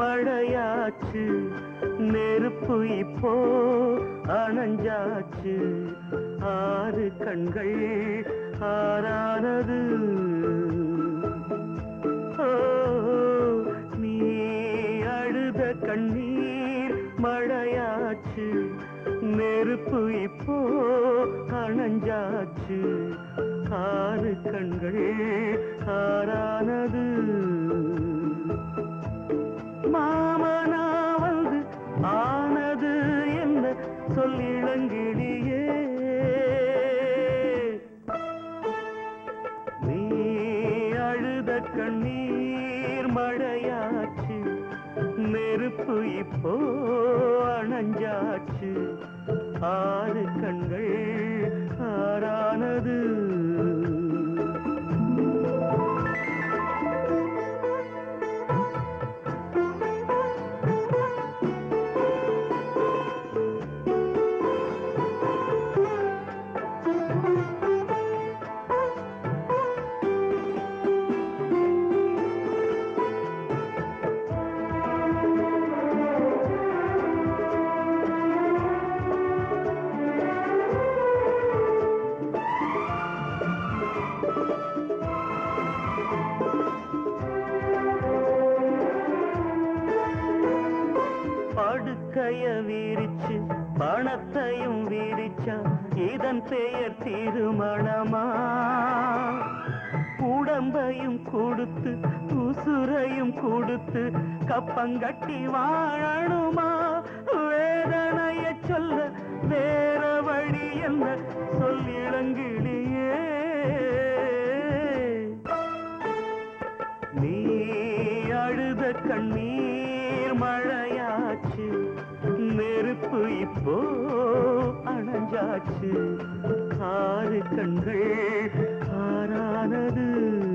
மழையாச்சு நெருப்பு இப்போ அணைஞ்சாச்சு ஆறு கண்கள் ஆறானது ஓ, நீ அழுத கண்ணீர் மழையாச்சு நெருப்பு இப்போ அணைஞ்சாச்சு ஆறு கண்கள் ஆறானது மாமனா வந்து ஆனது என்ன சொல்லிளங்கிடியே நீ அழுத கண்ணீர் மழையாச்சு நெருப்பு இப்போ அணைஞ்சாச்சு ஆறு கண்கள் ஆறானது படுக்கைய விரிச்சு பணத்தையும் விரிச்சா இதன் பெயர் திருமணமா உடம்பையும் கொடுத்து உசுரையும் கொடுத்து கப்பங்கட்டி வாழணுமா வேதனைய சொல்ல வேற வழி என்ன சொல்லிளங்கிலேயே நீ அழுத கண்ணீர் மழையாச்சு நெருப்பு இப்போ அணைஞ்சாச்சு ஆறு கண்கள் ஆறானது